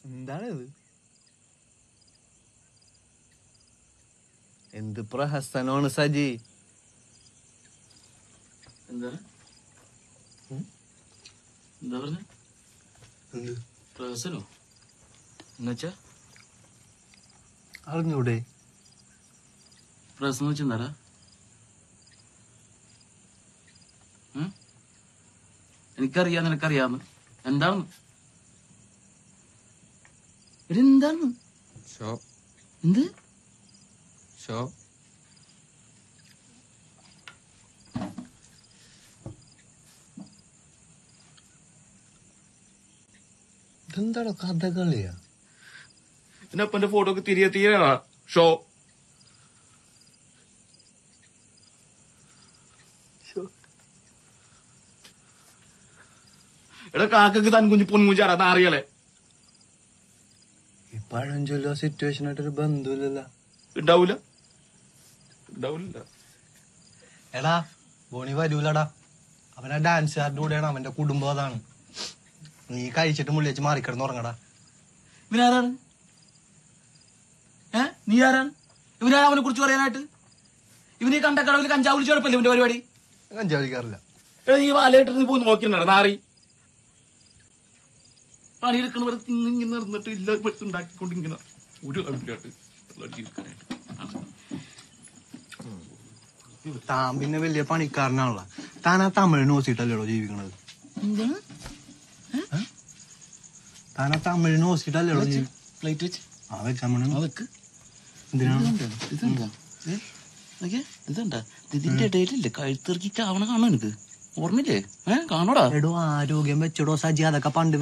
എന്താണിത് എന്ത് പ്രഹസനമാണ് സജി എന്താ എന്താ പറഞ്ഞ പ്രഹസനോ എന്നുവെച്ചാ അറിഞ്ഞൂടെ പ്രഹസനം വെച്ചെന്താടാ ഉം? എനിക്കറിയാം നിനക്കറിയാന്ന് എന്താണെന്ന് എടി, എന്താണെന്ന് ഷോ എന്ത് ഷോ ഇതെന്താടോ കഥകളിയാ എന്റെ അപ്പന്റെ ഫോട്ടോ ഒക്കെ തിരികെ തീരാ ഷോ എടാ കാക്കക്ക് തൻ കുഞ്ഞു പൊൻകുഞ്ചാടാ നാറിയല്ലേ ഈ പഴഞ്ചൊല്ലോ സിറ്റുവേഷൻ ആയിട്ടൊരു ബന്ധമില്ലല്ലോ ഉണ്ടാവൂല ഉണ്ടാവൂല എടാ ബോണി വരൂലടാ അവനാ ഡാൻസുകാരുടെ കൂടെയാണ് അവന്റെ കുടുംബം അതാണ് നീ കഴിച്ചിട്ട് മുള്ളിച്ച് മാറിക്കിടന്ന് ഉറങ്ങടാ ഇവനാരാണ് ഏ നീ ആരാണ് ഇവനാണ് അവനെ കുറിച്ച് പറയാനായിട്ട് ഇവനെ കണ്ട കടവിൽ കഞ്ചാവ് വിളിച്ചു കുഴപ്പമില്ല ഇവന്റെ പരിപാടി കഞ്ചാവിക്കാറില്ല എടാ നീ വാലയിട്ട് നീ പോയി നോക്കിണ്ടാ നാറി പണിയെടുക്കണവരെ ഇങ്ങനെ നടന്നിട്ട് ഇല്ല ഉണ്ടാക്കിക്കൊണ്ട് ഇങ്ങനെ ഒരു അഭിപ്രായമായിട്ട് താൻ പിന്നെ വലിയ പണിക്കാരനാണല്ലോ താൻ ആ തമിഴ് നോസിട്ടല്ലേടോ ജീവിക്കണത് എന്താണ് താൻ ആ തമിഴ് നോസിട്ടല്ലേടോ ജീവി പ്ലേറ്റ് വെച്ച് ആ വെച്ചമ്മണ് അതൊക്കെ എന്തിനാണ് ഇതെന്താ ഏ? നോക്കിയേ, ഇതെന്താ ഇതിന്റെ ഇടയിലില്ലേ കഴുത്തിറക്കി ചാവണ കാണോ എനിക്ക് ഓർമ്മയില്ലേ ഏ കാണോടാ എടോ ആരോഗ്യം വെച്ചടോ സജി അതൊക്കെ പണ്ട്